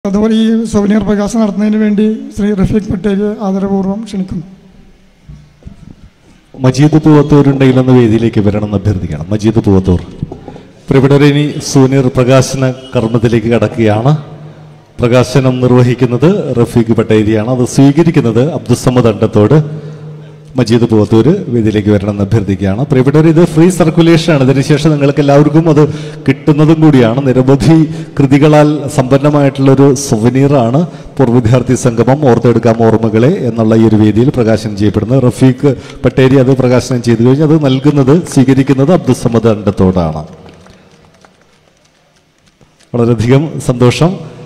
അതുപോലെ ഈ സൗനിയർ പ്രകാശനം നടത്തുന്നതിന് വേണ്ടി ശ്രീ റഫീഖ് പട്ടേൽ ആദരപൂർവ്വം ക്ഷണിക്കുന്നു മജീദ് പൂവത്തൂരുണ്ടെങ്കിലൊന്ന് വേദിയിലേക്ക് വരണമെന്ന് അഭ്യർത്ഥിക്കണം മജീദ് പൂവത്തൂർ പ്രിയപ്പെട്ടവരെ ഇനി സൂനിയർ പ്രകാശന കർമ്മത്തിലേക്ക് കടക്കുകയാണ് പ്രകാശനം നിർവഹിക്കുന്നത് റഫീഖ് പട്ടേരിയാണ് അത് സ്വീകരിക്കുന്നത് അബ്ദുസമ്മദ് അണ്ടത്തോട് മജീദ് പൂവത്തൂര് വേദിയിലേക്ക് വരണമെന്ന് അഭ്യർത്ഥിക്കുകയാണ് പ്രിയപ്പെട്ടവർ ഇത് ഫ്രീ സർക്കുലേഷൻ ആണ് ഇതിനുശേഷം നിങ്ങൾക്ക് എല്ലാവർക്കും അത് കിട്ടുന്നതും കൂടിയാണ് നിരവധി കൃതികളാൽ സമ്പന്നമായിട്ടുള്ളൊരു സുവനീറാണ് പൂർവ്വ വിദ്യാർത്ഥി സംഗമം ഓർത്തെടുക്കാം ഓർമ്മകളെ എന്നുള്ള ഈ ഒരു വേദിയിൽ പ്രകാശനം ചെയ്യപ്പെടുന്നത് റഫീഖ് പട്ടേരി അത് പ്രകാശനം ചെയ്തു കഴിഞ്ഞ് അത് നൽകുന്നത് സ്വീകരിക്കുന്നത് അബ്ദുസമ്മദ് അണ്ടത്തോടാണ് വളരെയധികം സന്തോഷം